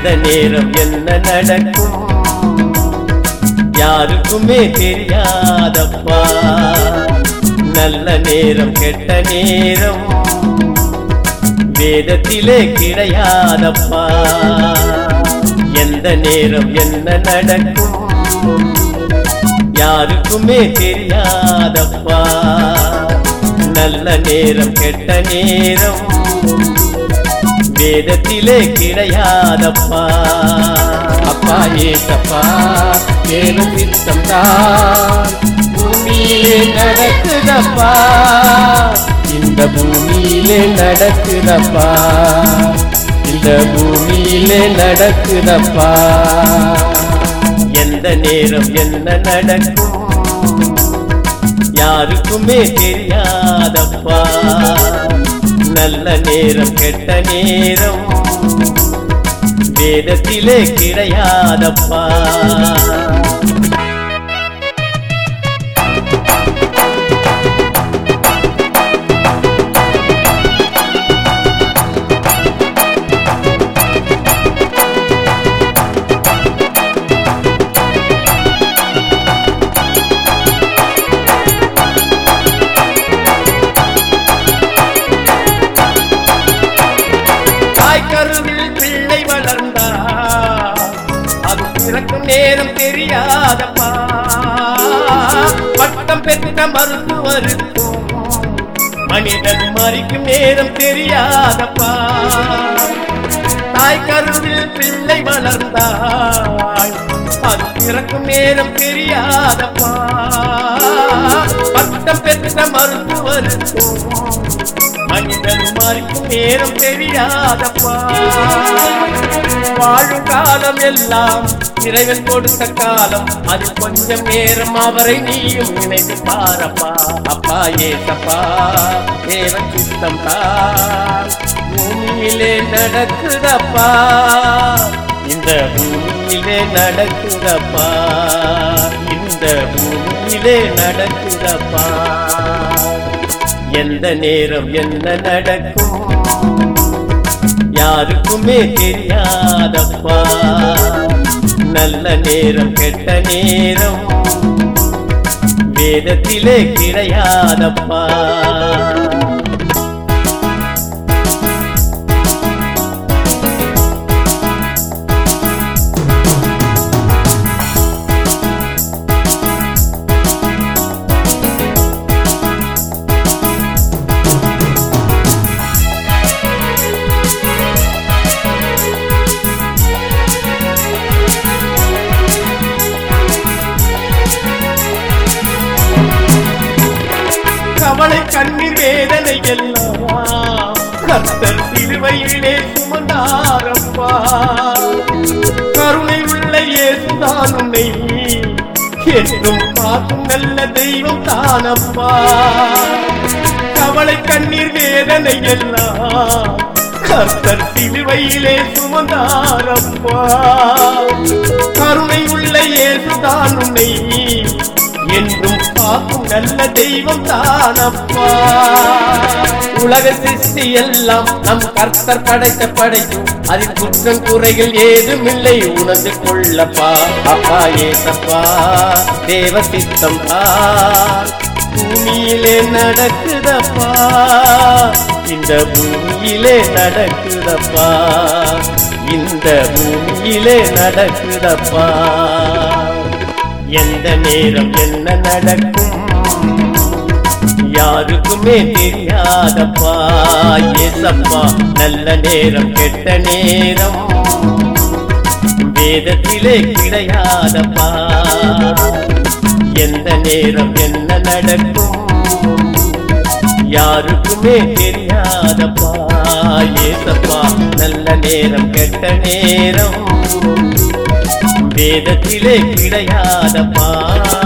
எந்த நேரம் என்ன நடக்கும் யாருக்குமே தெரியாதப்பா நல்ல நேரம் கெட்ட நேரம் வேதத்திலே கிடையாதப்பா எந்த நேரம் என்ன நடக்கும் யாருக்குமே தெரியாதப்பா நல்ல நேரம் கெட்ட நேரம் வேதத்திலே கிடையாதப்பா அப்பா ஏசப்பா வேறு சித்தம் தான் பூமியிலே நடக்குதப்பா இந்த பூமியிலே நடக்குதப்பா இந்த பூமியிலே நடக்குதப்பா எந்த நேரம் என்ன நடக்கும் யாருக்குமே தெரியாதப்பா நல்ல நேரம் கெட்ட நேரம் வேதத்திலே கிடையாதப்பா தாய்க்கருவில் பிள்ளை வளர்ந்தா அது பிறக்கும் நேரம் தெரியாதப்பா பட்டம் பெற்ற மருத்துவருக்கும் மனிதன் மறிக்கும் நேரம் தெரியாதப்பா தாய்க்கருவில் பிள்ளை வளர்ந்தாள் அது பிறக்கும் நேரம் தெரியாதப்பா பட்டம் பெற்ற மருத்துவருக்கும் மனிதன் மறிக்கும் நேரம் தெரியாதப்பா வாழும் காலம் எல்லாம் இறைவன் கொடுத்த காலம் அது கொஞ்சம் நேரம் அவரை நீயும் நினைத்து பாரப்பா அப்பா ஏசப்பா தேவன் சித்தம் தான் பூமியிலே நடக்குதப்பா இந்த பூமியிலே நடக்குதப்பா இந்த பூமியிலே நடக்குதப்பா எந்த நேரம் என்ன நடக்கும் யாருக்குமே தெரியாதப்பா நல்ல நேரம் கெட்ட நேரம் வேதத்திலே கிடையாதப்பா கவலை கண்ணீர் வேதனை எல்லாம் கர்த்தர் சிலுவையிலே சுமந்தாரப்பா கருணை உள்ள இயேசுதான் உன்னை என்றும் பார்க்கும் நல்ல தெய்வம் தானப்பா கவலை கண்ணீர் வேதனை எல்லாம் கர்த்தர் சிலுவையிலே சுமந்தாரப்பா கருணை உள்ள இயேசுதான் உன்னை என்றும் பார்க்கும் நல்ல தெய்வம் தானப்பா உலக சிருஷ்டி எல்லாம் நம் கர்த்தர் படைத்த படைக்கும் அதில் குற்றம் குறைகள் ஏதுமில்லை உணர்ந்து கொள்ளப்பா அப்பா ஏசப்பா தேவ சித்தம் தான் பூமியிலே நடக்குதப்பா இந்த பூமியிலே நடக்குதப்பா இந்த பூமியிலே நடக்குதப்பா எந்த நேரம் என்ன நடக்கும் யாருக்குமே தெரியாதப்பா ஏசப்பா நல்ல நேரம் கெட்ட நேரம் வேதத்திலே கிடையாதப்பா எந்த நேரம் என்ன நடக்கும் யாருக்குமே தெரியாதப்பா ஏசப்பா நல்ல நேரம் கெட்ட நேரம் வேதத்திலே கிடையாதப்பா